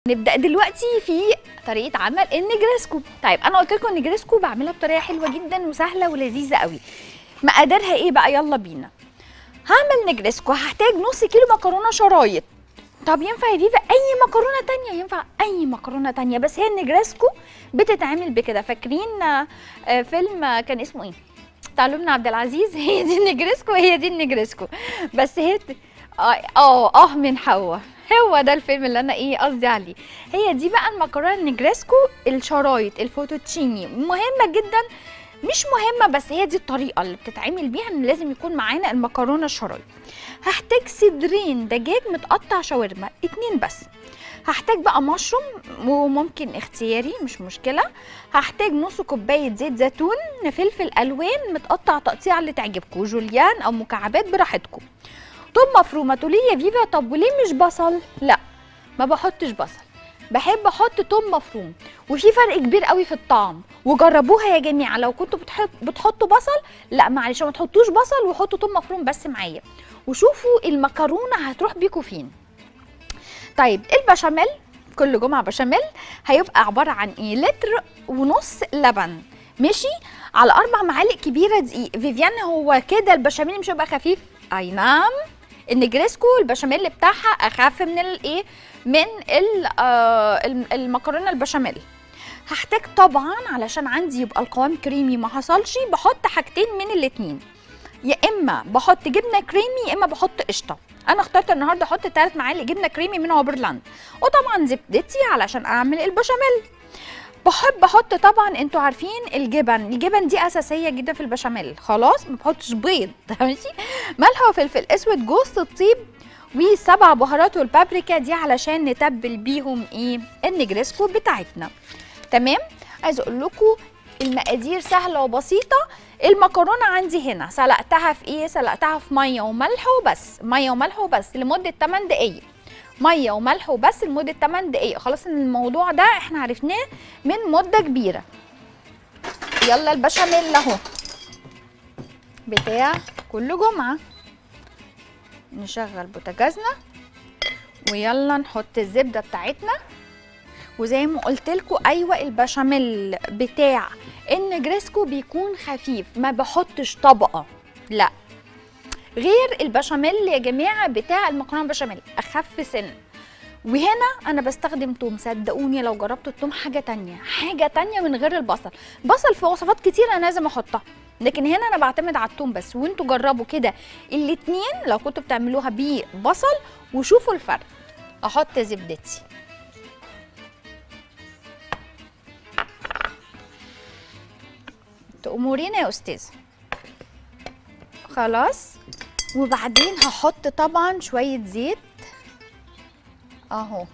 نبدا دلوقتي في طريقه عمل النجرسكو طيب انا قلت لكم النجرسكو بعملها بطريقه حلوه جدا وسهله ولذيذه قوي مقاديرها ايه بقى يلا بينا هعمل نجرسكو هحتاج نص كيلو مكرونه شرايط طب ينفع يا فيفا اي مكرونه تانية ينفع اي مكرونه تانية بس هي النجرسكو بتتعمل بكده فاكرين آه، آه، فيلم آه، كان اسمه ايه بتاع لبنى عبد العزيز هي دي النجرسكو هي دي النجرسكو بس هي ت- اه اه آه من حوا هو ده الفيلم اللي انا ايه قصدي عليه هي دي بقى المكرونه النجرسكو الشرايط الفوتوتشيني مهمه جدا مش مهمه بس هي دي الطريقه اللي بتتعمل بيها ان لازم يكون معانا المكرونه الشرايط هحتاج صدرين دجاج متقطع شاورما اتنين بس هحتاج بقى مشروم وممكن اختياري مش مشكله هحتاج نص كوبايه زيت زيتون فلفل الوان متقطع تقطيع اللي تعجبكم جوليان او مكعبات براحتكم توم مفرومه تقولي يا فيفا طب وليه مش بصل لا ما بحطش بصل بحب احط توم مفروم وفي فرق كبير قوي في الطعم وجربوها يا جماعه لو كنتوا بتحط بتحطوا بصل لا معلش ما تحطوش بصل وحطوا توم مفروم بس معايا وشوفوا المكرونه هتروح بيكوا فين طيب البشاميل كل جمعه بشاميل هيبقى عباره عن ايه لتر ونص لبن ماشي على اربع معالق كبيره دقيق فيفيان هو كده البشاميل مش هيبقى خفيف اي نعم النجريسكو البشاميل بتاعها اخف من الايه من ال- آه، الم- المكرونه البشاميل هحتاج طبعا علشان عندي يبقى القوام كريمي ما حصلش بحط حاجتين من الاتنين يا اما بحط جبنه كريمي يا اما بحط قشطه انا اخترت النهارده احط ثلاث معالق جبنه كريمي من اوبرلاند وطبعا زبدتي علشان اعمل البشاميل بحب احط طبعا انتوا عارفين الجبن الجبن دي اساسيه جدا في البشاميل خلاص ما بحطش بيض ماشي ملح وفلفل اسود جوز الطيب وسبع بهارات والبابريكا دي علشان نتبل بيهم ايه النجرسكو بتاعتنا تمام عايزه اقول لكم المقادير سهله وبسيطه المكرونه عندي هنا سلقتها في ايه سلقتها في ميه وملح وبس ميه وملح وبس لمده 8 دقائق ميه وملح وبس لمده 8 دقائق خلاص ان الموضوع ده احنا عرفناه من مده كبيره يلا البشاميل اهو بتاع كل جمعه نشغل بوتاجازنا ويلا نحط الزبده بتاعتنا وزي ما قلت لكم ايوه البشاميل بتاع النجرسكو بيكون خفيف ما بحطش طبقه لا غير البشاميل يا جماعه بتاع المكرونه بشاميل اخف سن وهنا انا بستخدم توم صدقوني لو جربت التوم حاجه تانية حاجه تانية من غير البصل بصل في وصفات كتير انا لازم احطها لكن هنا انا بعتمد على التوم بس وانتوا جربوا كده الاتنين لو كنتوا بتعملوها ببصل وشوفوا الفرق احط زبدتي تأمرينا يا استاذه خلاص وبعدين هحط طبعا شويه زيت اهو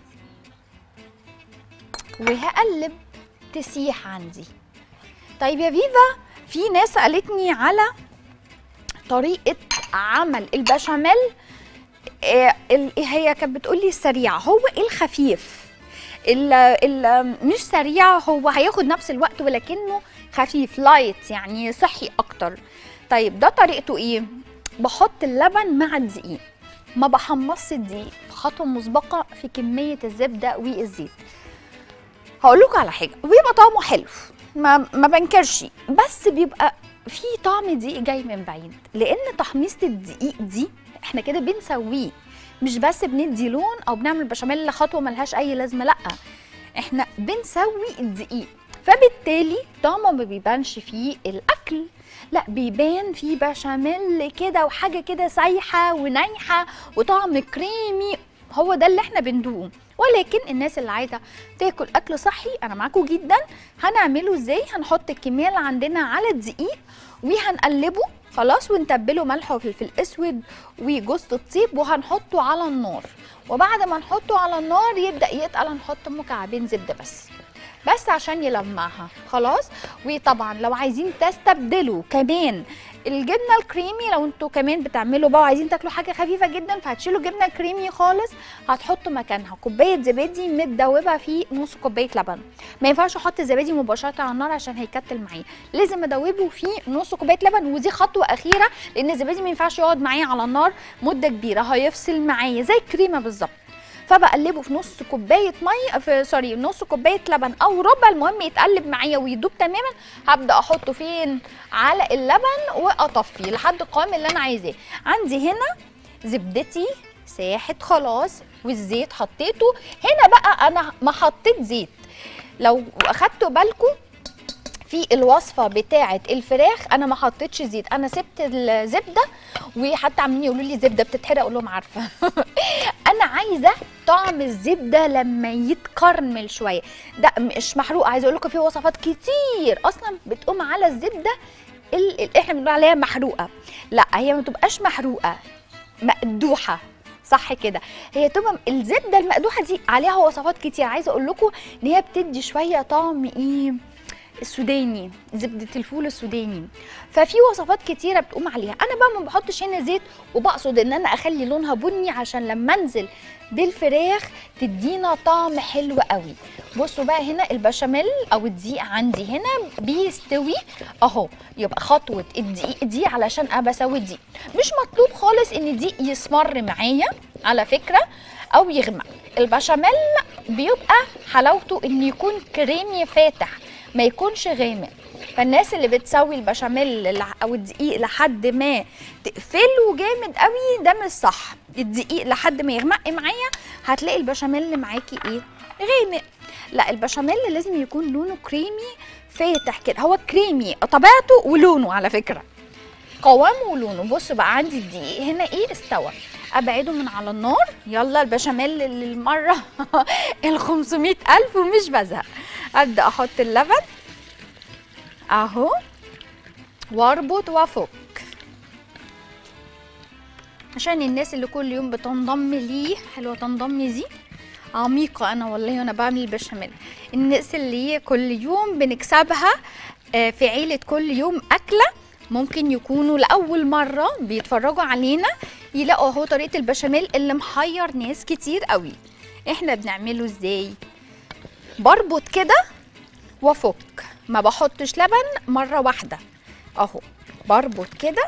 وهقلب تسيح عندي طيب يا فيفا في ناس سالتني على طريقه عمل البشاميل إيه ال- هي كانت بتقول لي السريع هو ايه الخفيف ال ال مش سريع هو هياخد نفس الوقت ولكنه خفيف لايت يعني صحي اكتر طيب ده طريقته ايه بحط اللبن مع الدقيق ما بحمصش الدقيق خطوه مسبقه في كميه الزبده والزيت هقول لكم على حاجه بيبقى طعمه حلو ما ما بنكرش بس بيبقى في طعم دقيق جاي من بعيد لان تحميصه الدقيق دي احنا كده بنسويه مش بس بندي لون او بنعمل بشاميل خطوه ملهاش اي لازمه لا احنا بنسوي الدقيق فبالتالي طعمه ما بيبانش فيه الاكل لا بيبان فيه بشاميل كده وحاجه كده سايحه ونايحه وطعم كريمي هو ده اللي احنا بندوقه ولكن الناس اللي عايزه تاكل اكل صحي انا معاكم جدا هنعمله ازاي هنحط الكميه اللي عندنا على الدقيق وهنقلبه خلاص ونتبله ملح وفلفل اسود وجوز الطيب وهنحطه على النار وبعد ما نحطه على النار يبدا يتقل هنحط مكعبين زبده بس بس عشان يلمعها خلاص وطبعا لو عايزين تستبدلوا كمان الجبنه الكريمي لو انتوا كمان بتعملوا بقى وعايزين تاكلوا حاجه خفيفه جدا فهتشيلوا جبنه كريمي خالص هتحطوا مكانها كوبايه زبادي متدوبه في نص كوبايه لبن ما ينفعش احط الزبادي مباشره على النار عشان هيكتل معايا لازم ادوبه في نص كوبايه لبن ودي خطوه اخيره لان الزبادي ما ينفعش يقعد معايا على النار مده كبيره هيفصل معايا زي الكريمه بالظبط فبقلبه في نص كوبايه ميه في سوري نص كوبايه لبن او ربع المهم يتقلب معايا ويدوب تماما هبدا احطه فين على اللبن واطفيه لحد القوام اللي انا عايزاه عندي هنا زبدتي ساحت خلاص والزيت حطيته هنا بقى انا ما حطيت زيت لو اخدتوا بالكم في الوصفه بتاعه الفراخ انا ما حطيتش زيت انا سبت الزبده وحتى عاملين يقولوا لي زبده بتتحرق اقول لهم عارفه انا عايزه طعم الزبده لما يتكرمل شويه ده مش محروق عايزه اقول لكم في وصفات كتير اصلا بتقوم على الزبده ال- ال- احنا بنقول عليها محروقه لا هي ما تبقاش محروقه مقدوحه صح كده هي تبقى الزبده المقدوحه دي عليها وصفات كتير عايزه اقول لكم ان هي بتدي شويه طعم ايه السوداني زبده الفول السوداني ففي وصفات كتيره بتقوم عليها انا بقى ما بحطش هنا زيت وبقصد ان انا اخلي لونها بني عشان لما انزل بالفراخ تدينا طعم حلو قوي بصوا بقى هنا البشاميل او الدقيق عندي هنا بيستوي اهو يبقى خطوه الدقيق دي علشان انا بسوي الدقيق مش مطلوب خالص ان الدقيق يسمر معايا على فكره او يغمق البشاميل بيبقى حلاوته ان يكون كريمي فاتح ما يكونش غامق فالناس اللي بتسوي البشاميل لح- او الدقيق لحد ما تقفله جامد قوي ده مش صح الدقيق لحد ما يغمق معايا هتلاقي البشاميل معاكي ايه غامق لا البشاميل لازم يكون لونه كريمي فاتح كده هو كريمي طبيعته ولونه على فكره قوامه ولونه بصوا بقى عندي الدقيق هنا ايه استوى ابعده من على النار يلا البشاميل للمره ال 500 الف ومش بزهق ابدا احط اللبن اهو واربط وافك عشان الناس اللي كل يوم بتنضم ليه حلوه تنضم دي عميقة أنا والله وأنا بعمل البشاميل الناس اللي كل يوم بنكسبها آه، في عيلة كل يوم أكلة ممكن يكونوا لأول مرة بيتفرجوا علينا يلاقوا اهو طريقة البشاميل اللي محير ناس كتير قوي احنا بنعمله ازاي بربط كده وافك ما بحطش لبن مرة واحدة اهو بربط كده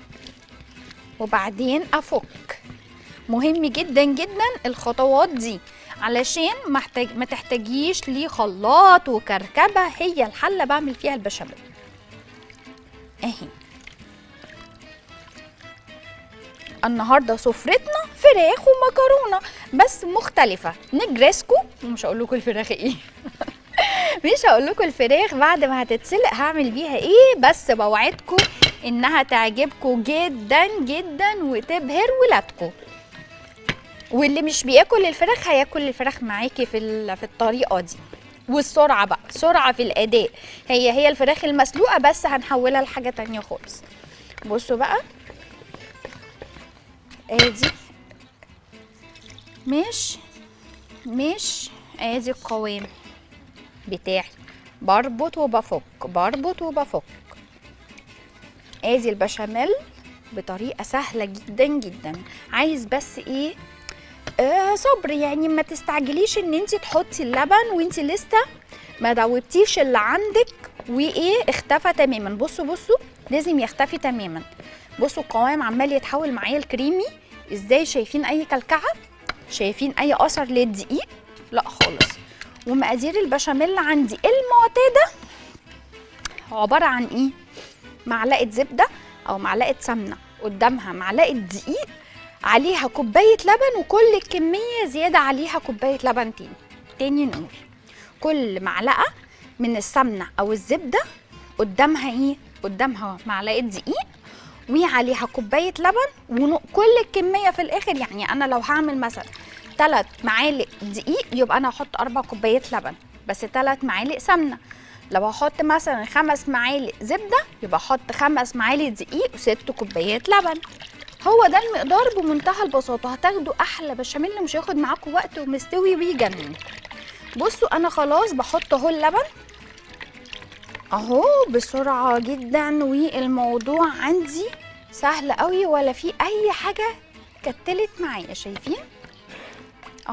وبعدين افك مهم جدا جدا الخطوات دي علشان محتاج ما تحتاجيش ليه خلاط وكركبه هي الحله بعمل فيها البشاميل اهي النهارده سفرتنا فراخ ومكرونه بس مختلفه نجرسكو ومش هقول لكم الفراخ ايه مش هقول لكم الفراخ بعد ما هتتسلق هعمل بيها ايه بس بوعدكم انها تعجبكم جدا جدا وتبهر ولادكم واللي مش بياكل الفراخ هياكل الفراخ معاكي في ال- في الطريقه دي والسرعه بقى سرعه في الاداء هي هي الفراخ المسلوقه بس هنحولها لحاجه تانية خالص بصوا بقى ادي مش مش ادي القوام بتاعي بربط وبفك بربط وبفك ادي البشاميل بطريقه سهله جدا جدا عايز بس ايه آه صبر يعني ما تستعجليش ان انت تحطي اللبن وانت لسه ما دوبتيش اللي عندك وايه اختفى تماما بصوا بصوا لازم يختفي تماما بصوا القوام عمال يتحول معايا الكريمي ازاي شايفين اي كلكعه شايفين اي اثر للدقيق لا خالص ومقادير البشاميل عندي المعتاده عباره عن ايه معلقه زبده او معلقه سمنه قدامها معلقه دقيق عليها كوبايه لبن وكل الكميه زياده عليها كوبايه لبن تاني تاني نقول كل معلقه من السمنه او الزبده قدامها ايه قدامها معلقه دقيق وعليها كوبايه لبن وكل الكميه في الاخر يعني انا لو هعمل مثلا ثلاث معالق دقيق يبقى انا هحط اربع كوبايات لبن بس ثلاث معالق سمنه لو هحط مثلا خمس معالق زبده يبقى احط خمس معالق دقيق وست كوبايات لبن هو ده المقدار بمنتهى البساطه هتاخدوا احلى بشاميل مش هياخد معاكم وقت ومستوي ويجنن بصوا انا خلاص بحط اهو اللبن اهو بسرعه جدا والموضوع عندي سهل قوي ولا في اي حاجه كتلت معايا شايفين اهو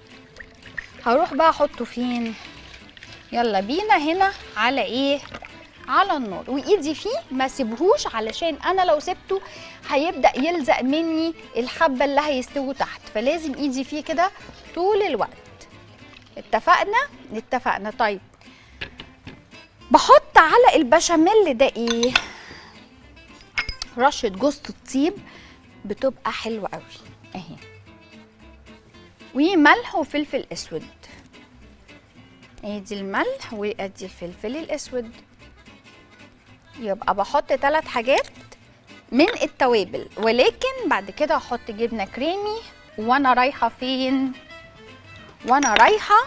هروح بقى احطه فين يلا بينا هنا على ايه على النار وايدي فيه ما سيبهوش علشان انا لو سبته هيبدا يلزق مني الحبه اللي هيستووا تحت فلازم ايدي فيه كده طول الوقت اتفقنا اتفقنا طيب بحط على البشاميل ده ايه رشه جوز الطيب بتبقى حلوه قوي اهي وملح وفلفل اسود ادي الملح وادي الفلفل الاسود يبقى بحط ثلاث حاجات من التوابل ولكن بعد كده هحط جبنه كريمي وانا رايحه فين وانا رايحه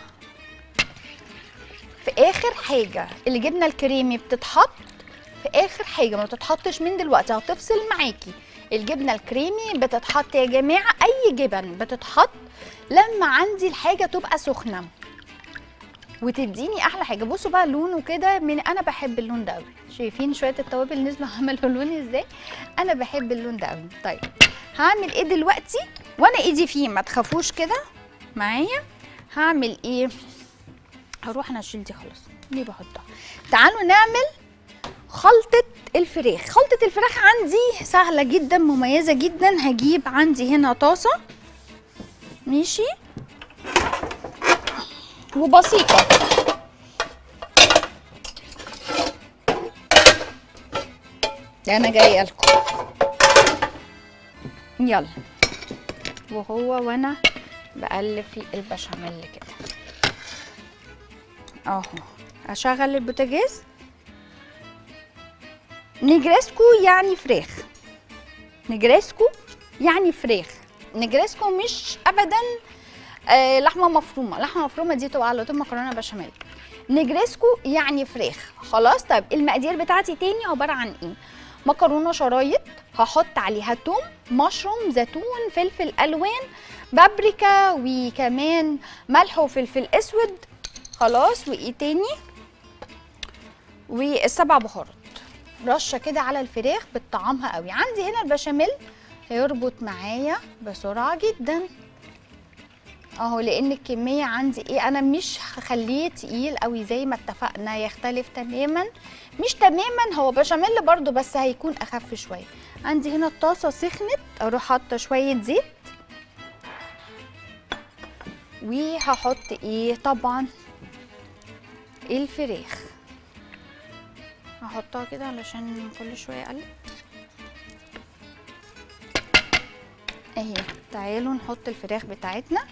في اخر حاجه الجبنه الكريمي بتتحط في اخر حاجه ما بتتحطش من دلوقتي هتفصل معاكي الجبنه الكريمي بتتحط يا جماعه اي جبن بتتحط لما عندي الحاجه تبقى سخنه وتديني احلى حاجه بصوا بقى لونه كده من انا بحب اللون ده قوي شايفين شويه التوابل نزلوا عملوا لون ازاي انا بحب اللون ده قوي طيب هعمل ايه دلوقتي وانا ايدي فيه ما تخافوش كده معايا هعمل ايه هروح انا اشيل دي خلاص دي بحطها تعالوا نعمل خلطة الفراخ خلطة الفراخ عندي سهلة جدا مميزة جدا هجيب عندي هنا طاسة ماشي وبسيطة ده انا جايه لكم يلا وهو وانا بقلب في البشاميل كده اهو اشغل البوتاجاز نجرسكو يعني فراخ نجرسكو يعني فراخ نجرسكو مش ابدا آه لحمه مفرومه لحمه مفرومه دي تبقى على طول مكرونه بشاميل نجرسكو يعني فراخ خلاص طيب المقادير بتاعتي تاني عباره عن ايه مكرونه شرايط هحط عليها توم مشروم زيتون فلفل الوان بابريكا وكمان ملح وفلفل اسود خلاص وايه تاني والسبع بهارات رشه كده على الفراخ بتطعمها قوي عندي هنا البشاميل هيربط معايا بسرعه جدا اهو لان الكميه عندي ايه انا مش هخليه تقيل قوي زي ما اتفقنا يختلف تماما مش تماما هو بشاميل برضو بس هيكون اخف شويه عندي هنا الطاسه سخنت اروح حاطه شويه زيت وهحط ايه طبعا الفراخ هحطها كده علشان كل شويه اقلب اهي تعالوا نحط الفراخ بتاعتنا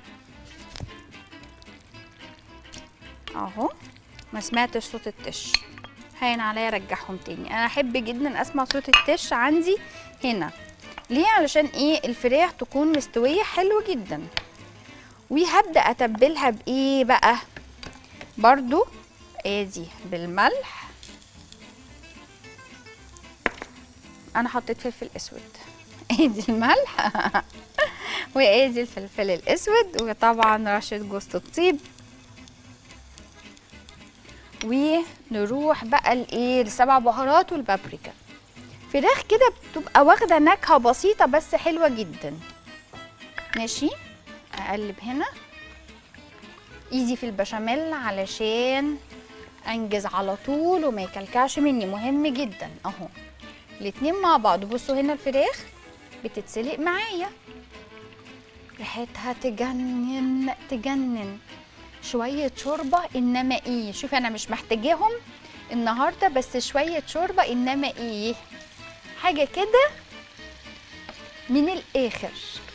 اهو ما سمعتش صوت التش هين عليا ارجعهم تاني انا احب جدا اسمع صوت التش عندي هنا ليه علشان ايه الفراخ تكون مستويه حلو جدا وهبدا اتبلها بايه بقى برضو ادي بالملح انا حطيت فلفل اسود ادي الملح وادي الفلفل الاسود وطبعا رشه جوز الطيب ونروح بقى لايه لسبع بهارات والبابريكا فراخ كده بتبقى واخده نكهه بسيطه بس حلوه جدا ماشي اقلب هنا ايدي في البشاميل علشان انجز على طول وما يكلكعش مني مهم جدا اهو الاتنين مع بعض بصوا هنا الفراخ بتتسلق معايا ريحتها تجنن تجنن شوية شوربة إنما إيه شوفي أنا مش محتاجاهم النهاردة بس شوية شوربة إنما إيه حاجة كده من الآخر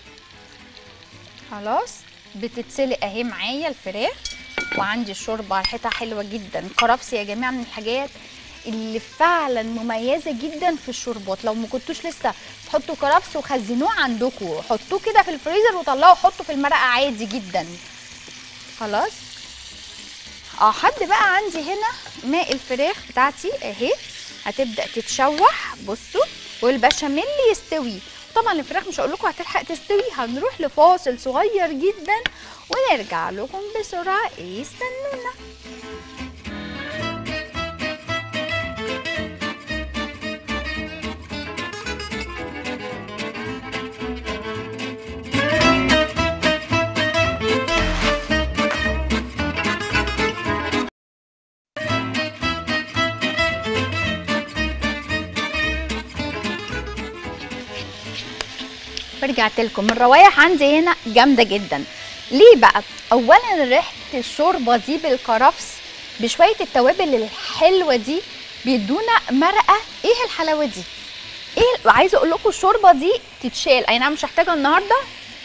خلاص بتتسلق أهي معايا الفراخ وعندي الشوربة ريحتها حلوة جدا كرفس يا جماعة من الحاجات اللي فعلا مميزه جدا في الشوربات لو ما كنتوش لسه تحطوا كرفس وخزنوه عندكم حطوه كده في الفريزر وطلعوا حطوا في المرقه عادي جدا خلاص اه حد بقى عندي هنا ماء الفراخ بتاعتي اهي هتبدا تتشوح بصوا والبشاميل يستوي طبعا الفراخ مش هقول لكم هتلحق تستوي هنروح لفاصل صغير جدا ونرجع لكم بسرعه استنونا رجعت لكم الروايح عندي هنا جامده جدا ليه بقى اولا ريحه الشوربه دي بالكرفس بشويه التوابل الحلوه دي بيدونا مرقه ايه الحلاوه دي ايه عايزه اقول لكم الشوربه دي تتشال اي نعم مش هحتاجها النهارده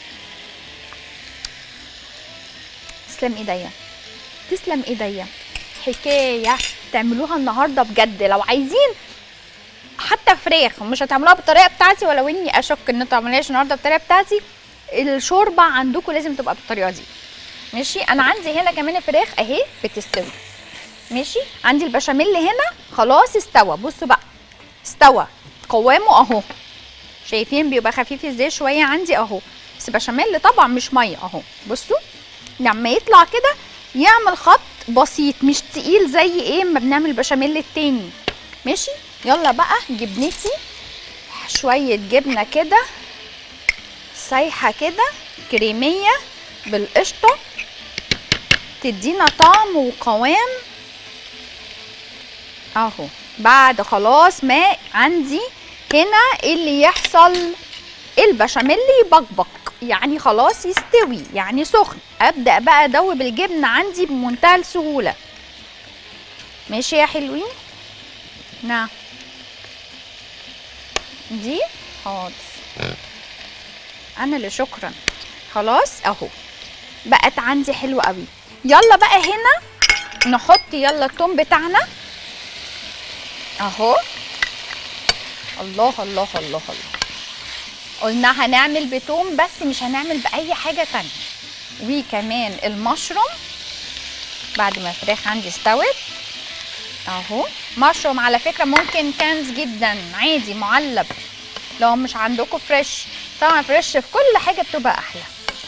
تسلم ايديا تسلم ايديا حكايه تعملوها النهارده بجد لو عايزين حتى فراخ مش هتعملوها بالطريقه بتاعتي ولو اني اشك ان انتوا تعملوهاش النهارده بالطريقه بتاعتي الشوربه عندكم لازم تبقى بالطريقه دي ماشي انا عندي هنا كمان الفراخ اهي بتستوي ماشي عندي البشاميل هنا خلاص استوى بصوا بقى استوى قوامه اهو شايفين بيبقى خفيف ازاي شويه عندي اهو بس بشاميل طبعا مش ميه اهو بصوا لما يطلع كده يعمل خط بسيط مش تقيل زي ايه ما بنعمل بشاميل التاني ماشي يلا بقى جبنتي شويه جبنه كده سايحه كده كريميه بالقشطه تدينا طعم وقوام اهو بعد خلاص ما عندي هنا اللي يحصل البشاميل يبقبق يعني خلاص يستوي يعني سخن ابدا بقى ادوب الجبنه عندي بمنتهى السهوله ماشي يا حلوين نعم دي حاضر انا اللي شكرا خلاص اهو بقت عندي حلوه قوي يلا بقى هنا نحط يلا التوم بتاعنا اهو الله الله الله الله قلنا هنعمل بتوم بس مش هنعمل باي حاجه تانية وكمان المشروم بعد ما الفراخ عندي استوت اهو مشروم على فكره ممكن كانز جدا عادي معلب لو مش عندكم فريش طبعا فريش في كل حاجه بتبقى احلى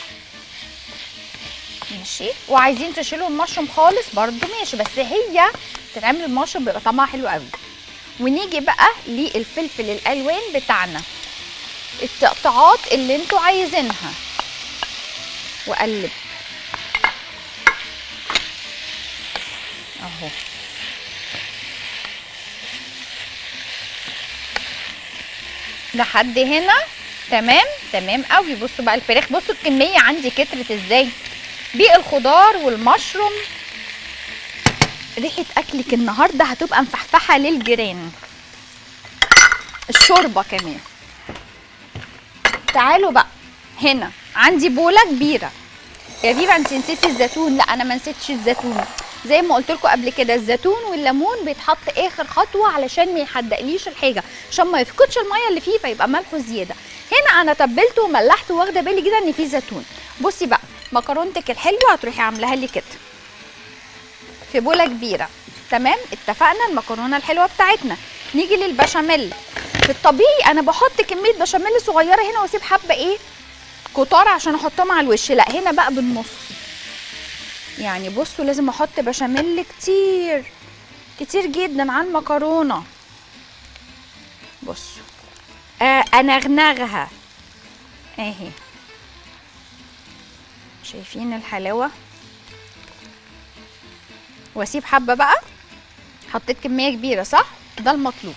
ماشي وعايزين تشيلوا المشروم خالص برضو ماشي بس هي تتعمل المشروم بيبقى طعمها حلو قوي ونيجي بقى للفلفل الالوان بتاعنا التقطيعات اللي انتوا عايزينها واقلب اهو لحد هنا تمام تمام قوي بصوا بقى الفراخ بصوا الكميه عندي كترت ازاي بالخضار والمشروم ريحه اكلك النهارده هتبقى مفحفحه للجيران الشوربه كمان تعالوا بقى هنا عندي بوله كبيره يا فيفا انت نسيتي الزيتون لا انا ما نسيتش الزيتون زي ما قلت لكم قبل كده الزيتون والليمون بيتحط اخر خطوه علشان ما يحدقليش الحاجه عشان ما يفقدش الميه اللي فيه فيبقى ملحه زياده هنا انا تبلته وملحته واخده بالي جدا ان فيه زيتون بصي بقى مكرونتك الحلوه هتروحي عاملاها لي كده في بوله كبيره تمام اتفقنا المكرونه الحلوه بتاعتنا نيجي للبشاميل في الطبيعي انا بحط كميه بشاميل صغيره هنا واسيب حبه ايه كتار عشان احطهم على الوش لا هنا بقى بالنص يعني بصوا لازم احط بشاميل كتير كتير جدا على المكرونه بصوا آه انغنغها اهي شايفين الحلاوه واسيب حبه بقى حطيت كميه كبيره صح ده المطلوب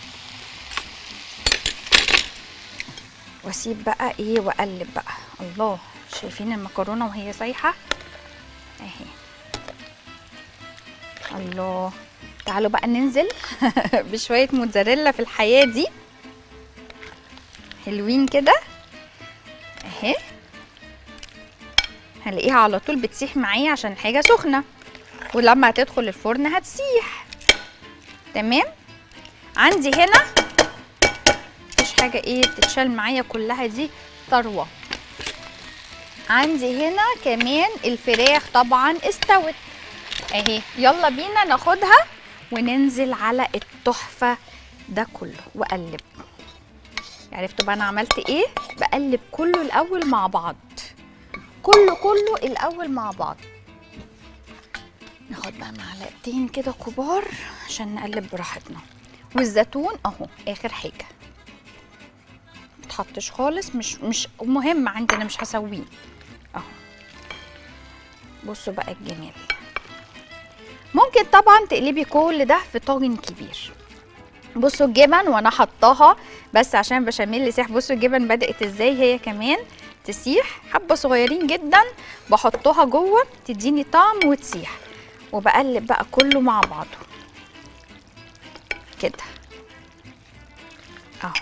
واسيب بقى ايه واقلب بقى الله شايفين المكرونه وهي سايحه اهي الله تعالوا بقى ننزل بشويه موتزاريلا في الحياه دي حلوين كده اهي هلاقيها على طول بتسيح معايا عشان الحاجه سخنه ولما هتدخل الفرن هتسيح تمام عندي هنا مفيش حاجه ايه تتشال معايا كلها دي ثروه عندي هنا كمان الفراخ طبعا استوت اهي يلا بينا ناخدها وننزل على التحفه ده كله واقلب عرفتوا بقى انا عملت ايه بقلب كله الاول مع بعض كله كله الاول مع بعض ناخد بقى معلقتين كده كبار عشان نقلب براحتنا والزيتون اهو اخر حاجه متحطش خالص مش مش مهم عندنا مش هسويه اهو بصوا بقى الجمال ممكن طبعا تقلبي كل ده في طاجن كبير بصوا الجبن وانا حطاها بس عشان بشاميل يسيح بصوا الجبن بدات ازاي هي كمان تسيح حبه صغيرين جدا بحطها جوه تديني طعم وتسيح وبقلب بقى كله مع بعضه كده اهو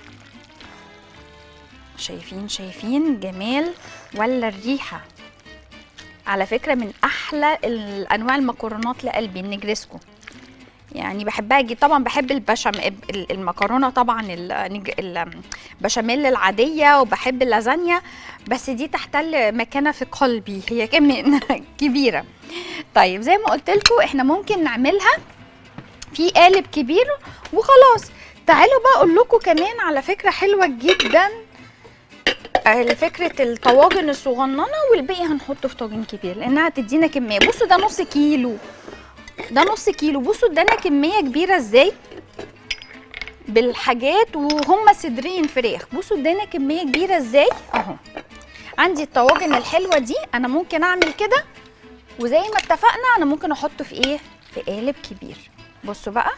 شايفين شايفين جمال ولا الريحه على فكره من احلى الانواع المكرونات لقلبي النجريسكو يعني بحبها جدا طبعا بحب البشام ال- المكرونه طبعا النج- البشاميل العاديه وبحب اللازانيا بس دي تحتل مكانه في قلبي هي كمان كبيره طيب زي ما قلت لكم احنا ممكن نعملها في قالب كبير وخلاص تعالوا بقى اقول لكم كمان على فكره حلوه جدا آه، فكره الطواجن الصغننه والباقي هنحطه في طاجن كبير لانها هتدينا كميه بصوا ده نص كيلو ده نص كيلو بصوا ادانا كميه كبيره ازاي بالحاجات وهم صدرين فراخ بصوا ادانا كميه كبيره ازاي اهو عندي الطواجن الحلوه دي انا ممكن اعمل كده وزي ما اتفقنا انا ممكن احطه في ايه في قالب كبير بصوا بقى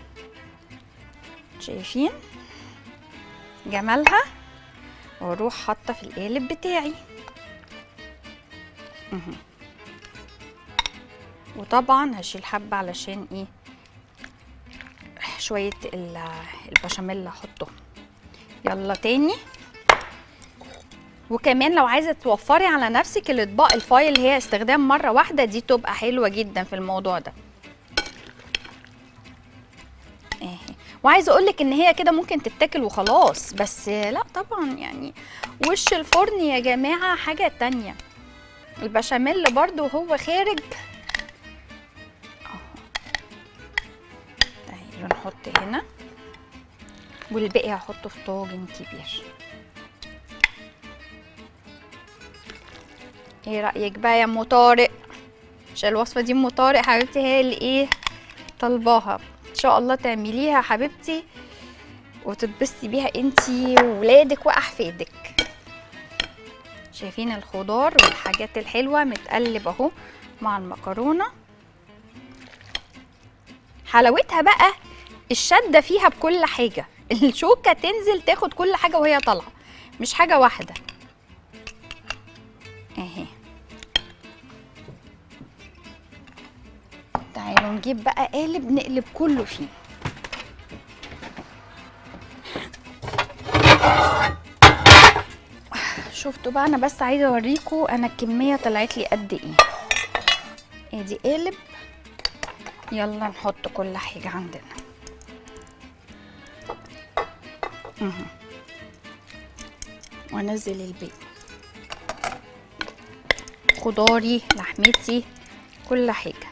شايفين جمالها واروح حاطه في القالب بتاعي مهم. وطبعا هشيل حبه علشان ايه شويه ال- البشاميل احطهم يلا تاني وكمان لو عايزه توفري على نفسك الاطباق الفايل اللي هي استخدام مره واحده دي تبقى حلوه جدا في الموضوع ده اهي وعايزه اقول لك ان هي كده ممكن تتاكل وخلاص بس لا طبعا يعني وش الفرن يا جماعه حاجه تانية البشاميل برضو وهو خارج اهو تعالوا نحط هنا والباقي هحطه في طاجن كبير ايه رايك بقى يا ام طارق عشان الوصفه دي ام طارق حبيبتي هي اللي ايه طالباها ان شاء الله تعمليها حبيبتي وتتبسطي بيها انتي وولادك واحفادك شايفين الخضار والحاجات الحلوه متقلب اهو مع المكرونه حلاوتها بقى الشده فيها بكل حاجه الشوكه تنزل تاخد كل حاجه وهي طالعه مش حاجه واحده اهي تعالوا نجيب بقى قالب نقلب كله فيه شفتوا بقى انا بس عايزه اوريكم انا الكميه طلعت لي قد ايه ادي قالب يلا نحط كل حاجه عندنا مهم. وانزل الباقي خضاري لحمتي كل حاجه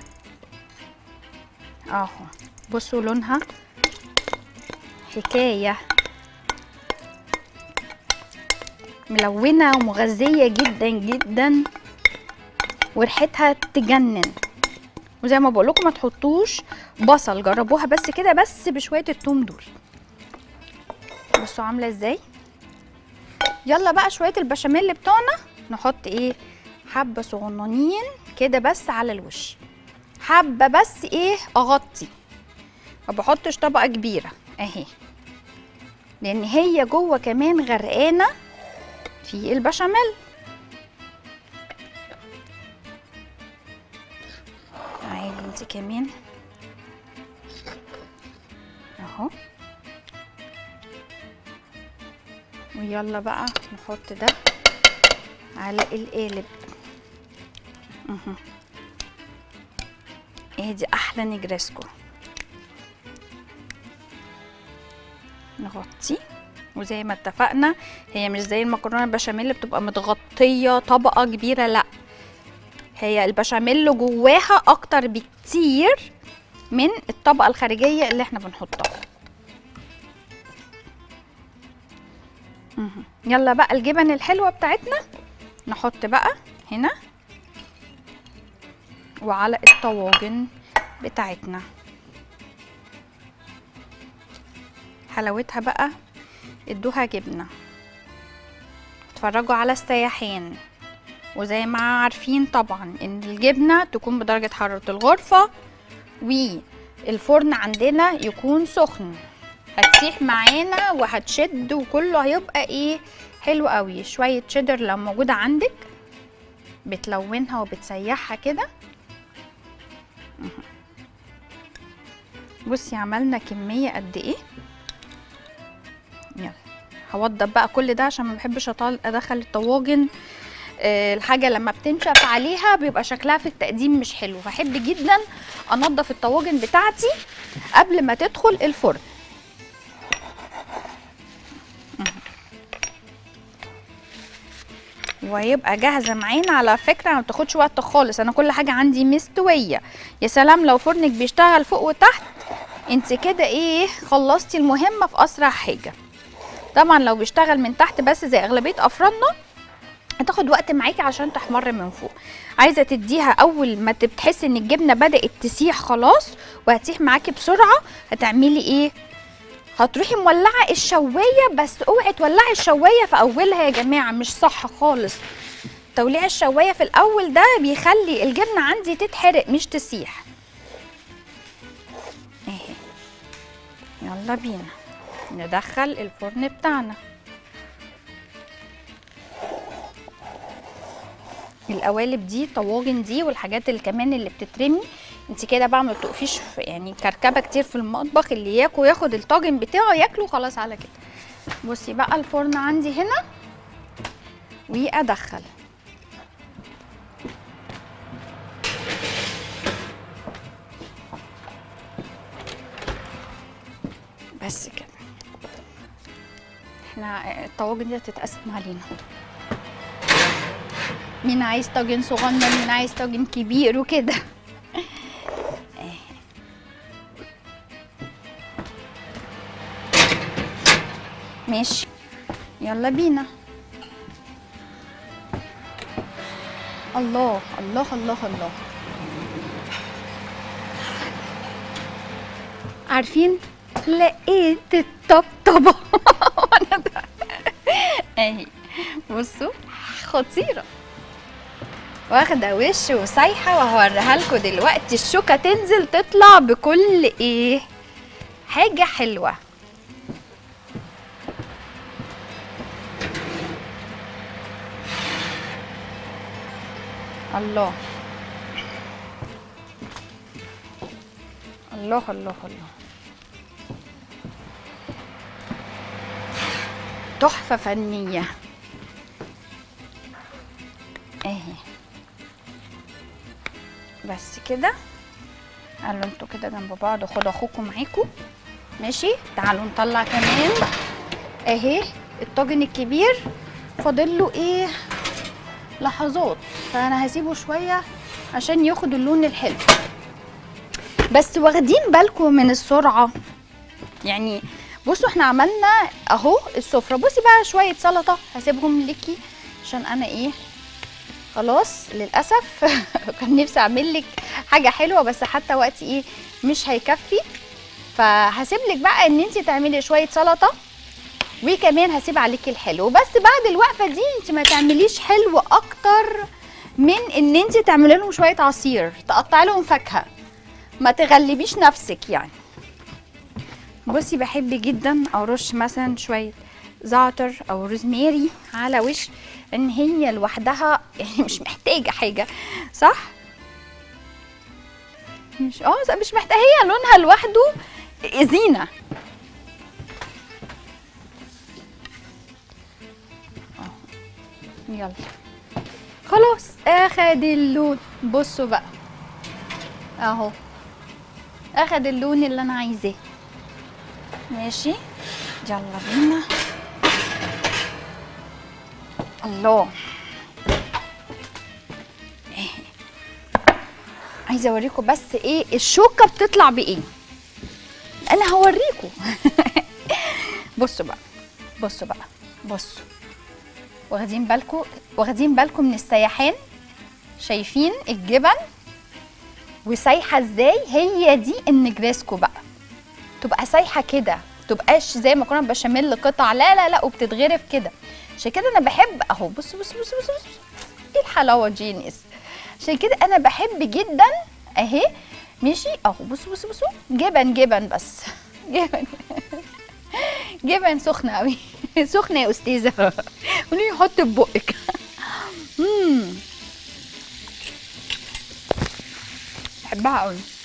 اهو بصوا لونها حكايه ملونه ومغذيه جدا جدا وريحتها تجنن وزي ما بقول لكم ما تحطوش بصل جربوها بس كده بس بشويه التوم دول بصوا عامله ازاي يلا بقى شويه البشاميل بتوعنا نحط ايه حبه صغننين كده بس على الوش حابه بس ايه اغطي ما بحطش طبقه كبيره اهي لان هي جوه كمان غرقانه في البشاميل تعالي انت كمان اهو ويلا بقى نحط ده على القالب اهو ادي احلى نجرسكو نغطي وزي ما اتفقنا هي مش زي المكرونه البشاميل اللي بتبقى متغطيه طبقه كبيره لا هي البشاميل جواها اكتر بكتير من الطبقه الخارجيه اللي احنا بنحطها مهم. يلا بقى الجبن الحلوه بتاعتنا نحط بقى هنا وعلى الطواجن بتاعتنا حلاوتها بقى ادوها جبنه اتفرجوا على السياحين وزي ما عارفين طبعا ان الجبنه تكون بدرجه حراره الغرفه الفرن عندنا يكون سخن هتسيح معانا وهتشد وكله هيبقى ايه حلو قوي شويه شيدر لو موجوده عندك بتلونها وبتسيحها كده مهم. بصي عملنا كميه قد ايه يلا هوضب بقى كل ده عشان ما بحبش أطال- ادخل الطواجن آه، الحاجه لما بتنشف عليها بيبقى شكلها في التقديم مش حلو فاحب جدا انضف الطواجن بتاعتي قبل ما تدخل الفرن ويبقى جاهزه معانا على فكره ما بتاخدش وقت خالص انا كل حاجه عندي مستويه يا سلام لو فرنك بيشتغل فوق وتحت انت كده ايه خلصتي المهمه في اسرع حاجه طبعا لو بيشتغل من تحت بس زي اغلبيه افراننا هتاخد وقت معاكي عشان تحمر من فوق عايزه تديها اول ما تحسي ان الجبنه بدات تسيح خلاص وهتسيح معاكي بسرعه هتعملي ايه هتروحي مولعه الشوايه بس اوعي تولعي الشوايه في اولها يا جماعه مش صح خالص توليع الشوايه في الاول ده بيخلي الجبنه عندي تتحرق مش تسيح اهي يلا بينا ندخل الفرن بتاعنا القوالب دي طواجن دي والحاجات اللي كمان اللي بتترمي انت كده بقى ما بتقفيش في- يعني كركبه كتير في المطبخ اللي ياكل ياخد الطاجن بتاعه ياكله خلاص على كده بصي بقى الفرن عندي هنا وادخل بس كده احنا الطواجن دي هتتقسم علينا مين عايز طاجن صغنن مين عايز طاجن كبير وكده ماشي يلا بينا الله الله الله الله عارفين لقيت الطبطبة وانا ده اهي بصوا خطيرة واخدة وش وسايحة وهوريها لكم دلوقتي الشوكة تنزل تطلع بكل ايه حاجة حلوة الله الله الله الله تحفة فنية اهي بس كده قالوا انتوا كده جنب بعض خدوا اخوكم معاكم ماشي تعالوا نطلع كمان اهي الطاجن الكبير فاضل له ايه لحظات فانا هسيبه شويه عشان ياخد اللون الحلو بس واخدين بالكم من السرعه يعني بصوا احنا عملنا اهو السفره بصي بقى شويه سلطه هسيبهم ليكي عشان انا ايه خلاص للاسف كان نفسي اعمل لك حاجه حلوه بس حتى وقتي ايه مش هيكفي فهسيب لك بقى ان انت تعملي شويه سلطه وكمان هسيب عليكي الحلو بس بعد الوقفه دي انت ما تعمليش حلو اكتر من ان انت تعملي لهم شويه عصير تقطعي لهم فاكهه ما تغلبيش نفسك يعني بصي بحب جدا ارش مثلا شويه زعتر او روزماري على وش ان هي لوحدها يعني مش محتاجه حاجه صح مش اه مش محتاجه هي لونها لوحده زينه يلا خلاص اخد اللون بصوا بقى اهو اخد اللون اللي انا عايزاه ماشي يلا بينا الله إيه. عايزه اوريكم بس ايه الشوكه بتطلع بايه انا هوريكم بصوا بقى بصوا بقى بصوا واخدين بالكم واخدين بالكم من السيحان شايفين الجبن وسايحه ازاي هي دي النجريسكو بقى تبقى سايحه كده تبقاش زي ما كنا بشاميل قطع لا لا لا وبتتغرف كده عشان كده انا بحب اهو بصوا بصوا بصوا بصوا ايه الحلاوه دي يا ناس عشان كده انا بحب جدا اهي ماشي اهو بصوا بصوا بصوا جبن جبن بس جبن جبن سخنه قوي سخنه يا استاذه قولي لي حط في بقك مم. بحبها قوي